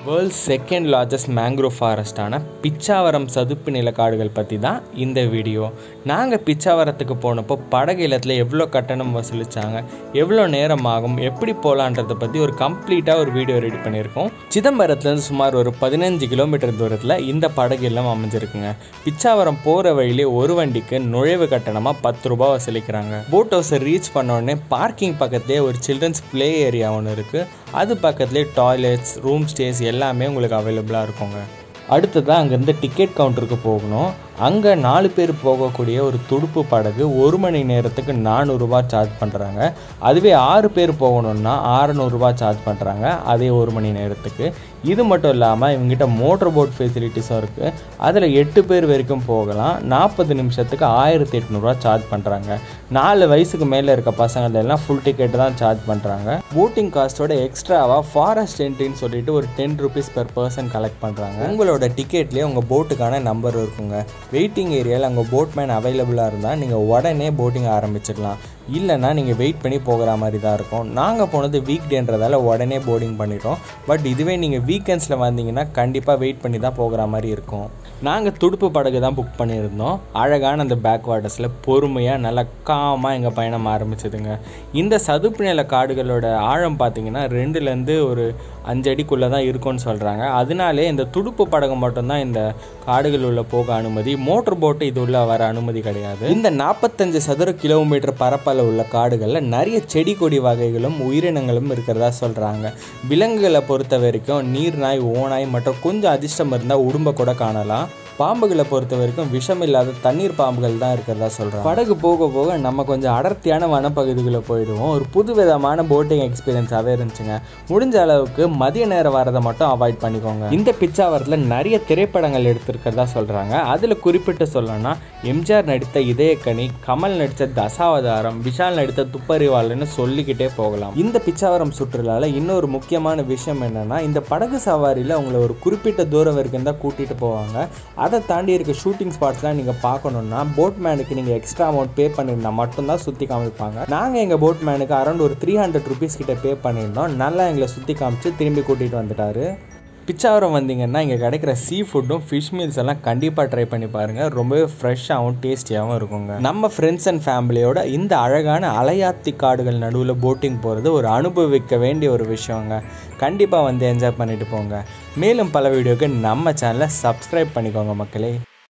world's second largest mangrove ஃபாரஸ்டான பிச்சாவரம் சதுப்பு நிலக்காடுகள் பற்றி தான் இந்த வீடியோ நாங்கள் பிச்சாவரத்துக்கு போனப்போ படகு இல்லத்தில் எவ்வளோ கட்டணம் வசூலித்தாங்க எவ்வளோ நேரம் ஆகும் எப்படி போகலான்றதை பற்றி ஒரு கம்ப்ளீட்டாக ஒரு வீடியோ ரெடி பண்ணியிருக்கோம் சிதம்பரத்துலேருந்து சுமார் ஒரு பதினஞ்சு கிலோமீட்டர் தூரத்தில் இந்த படகு இல்லம் அமைஞ்சிருக்குங்க பிச்சாவரம் போகிற வழியிலே ஒரு வண்டிக்கு நுழைவு கட்டணமாக பத்து ரூபாய் வசூலிக்கிறாங்க போட் ஹவுஸை ரீச் பண்ண உடனே பார்க்கிங் பக்கத்துலேயே ஒரு சில்ட்ரன்ஸ் ப்ளே ஏரியா ஒன்று இருக்குது அது பக்கத்துலேயே டாய்லெட்ஸ் ரூம் ஸ்டேஸ் எல்லாமே உங்களுக்கு அவைலபிளாக இருக்குங்க அடுத்ததாக அங்கேருந்து டிக்கெட் கவுண்டருக்கு போகணும் அங்கே நாலு பேர் போகக்கூடிய ஒரு துடுப்பு படகு ஒரு மணி நேரத்துக்கு நானூறுரூவா சார்ஜ் பண்ணுறாங்க அதுவே ஆறு பேர் போகணுன்னா ஆறுநூறுபா சார்ஜ் பண்ணுறாங்க அதே ஒரு மணி நேரத்துக்கு இது மட்டும் இல்லாமல் இவங்ககிட்ட மோட்டர் போட் ஃபெசிலிட்டிஸும் இருக்குது அதில் எட்டு பேர் வரைக்கும் போகலாம் நாற்பது நிமிஷத்துக்கு ஆயிரத்தி எட்நூறுரூவா சார்ஜ் பண்ணுறாங்க நாலு வயசுக்கு மேலே இருக்க பசங்கள் எல்லாம் ஃபுல் டிக்கெட் தான் சார்ஜ் பண்ணுறாங்க போட்டிங் காஸ்ட்டோட எக்ஸ்ட்ராவாக ஃபாரஸ்ட் என்ட்ரின்னு சொல்லிட்டு ஒரு ten rupees per person collect பண்ணுறாங்க உங்களோட டிக்கெட்லேயே உங்கள் போட்டுக்கான நம்பர் இருக்குங்க வெயிட்டிங் ஏரியாவில் அங்கே போட்மேன் அவைலபிளாக இருந்தால் நீங்கள் உடனே போட்டிங் ஆரம்பிச்சிடலாம் இல்லைன்னா நீங்கள் வெயிட் பண்ணி போகிற மாதிரி தான் இருக்கும் நாங்கள் போனது வீக் டேன்றதால உடனே போர்டிங் பண்ணிட்டோம் பட் இதுவே நீங்கள் வீக்கெண்ட்ஸில் வந்தீங்கன்னா கண்டிப்பாக வெயிட் பண்ணி தான் போகிற மாதிரி இருக்கும் நாங்கள் துடுப்பு படகு தான் புக் பண்ணியிருந்தோம் அழகான அந்த பேக் வாட்டர்ஸில் பொறுமையாக நல்லா காமாக எங்கள் பயணம் ஆரம்பிச்சதுங்க இந்த சதுப்பு நில காடுகளோட ஆழம் பார்த்தீங்கன்னா ரெண்டுலேருந்து ஒரு அஞ்சு அடிக்குள்ளே தான் இருக்கும்னு சொல்கிறாங்க அதனாலே இந்த துடுப்பு படகு மட்டும்தான் இந்த காடுகள் உள்ள போக அனுமதி மோட்டர் போட்டு இது உள்ள வர அனுமதி கிடையாது இந்த நாற்பத்தஞ்சு சதுர கிலோமீட்டர் பரப்பளவு உள்ள காடுகளில் நிறைய செடி கொடி வகைகளும் உயிரினங்களும் இருக்கிறதா சொல்கிறாங்க விலங்குகளை பொறுத்த வரைக்கும் நீர்நாய் ஓநாய் மற்றும் கொஞ்சம் அதிர்ஷ்டம் இருந்தால் உடும்ப கூட காணலாம் பாம்புகளை பொறுத்த வரைக்கும் விஷம் இல்லாத தண்ணீர் பாம்புகள் தான் இருக்கிறதா சொல்கிறாங்க படகு போக போக நம்ம கொஞ்சம் அடர்த்தியான வனப்பகுதிகளை போயிடுவோம் ஒரு புது விதமான போட்டிங் எக்ஸ்பீரியன்ஸாகவே இருந்துச்சுங்க முடிஞ்ச அளவுக்கு மதிய நேரம் வரதை மட்டும் அவாய்ட் பண்ணிக்கோங்க இந்த பிச்சாவரத்தில் நிறைய திரைப்படங்கள் எடுத்திருக்கிறதா சொல்கிறாங்க அதில் குறிப்பிட்டு சொல்லணும்னா எம்ஜிஆர் நடித்த இதயக்கனி கமல் நடித்த தசாவதாரம் விஷால் நடித்த துப்பறிவாளன்னு சொல்லிக்கிட்டே போகலாம் இந்த பிச்சாவரம் சுற்றுலாவில் இன்னொரு முக்கியமான விஷயம் என்னென்னா இந்த படகு சவாரியில் உங்களை ஒரு குறிப்பிட்ட தூரம் வரைக்கும் தான் கூட்டிகிட்டு போவாங்க அதை தாண்டி இருக்க ஷூட்டிங் ஸ்பாட்ஸ்லாம் நீங்கள் பார்க்கணுன்னா போட்மேனுக்கு நீங்கள் எக்ஸ்ட்ரா அமௌண்ட் பே பண்ணியிருந்தா மட்டும்தான் சுற்றி காமிப்பாங்க நாங்கள் எங்கள் போட்மேனுக்கு அரௌண்ட் ஒரு த்ரீ ஹண்ட்ரட் ருபீஸ் கிட்ட பே பண்ணியிருந்தோம் நல்லா எங்களை சுற்றி காமிச்சு திரும்பி கூட்டிகிட்டு வந்துட்டாரு பிச்சாவரம் வந்தீங்கன்னா இங்கே கிடைக்கிற சீ ஃபுட்டும் ஃபிஷ் மீல்ஸ் எல்லாம் கண்டிப்பாக ட்ரை பண்ணி பாருங்கள் ரொம்பவே ஃப்ரெஷ்ஷாகவும் டேஸ்டியாகவும் இருக்குங்க நம்ம ஃப்ரெண்ட்ஸ் அண்ட் ஃபேமிலியோட இந்த அழகான அலையாத்தி காடுகள் நடுவில் போட்டிங் போகிறது ஒரு அனுபவிக்க வேண்டிய ஒரு விஷயங்க கண்டிப்பாக வந்து என்ஜாய் பண்ணிட்டு போங்க மேலும் பல வீடியோக்கு நம்ம சேனலை சப்ஸ்கிரைப் பண்ணிக்கோங்க மக்களே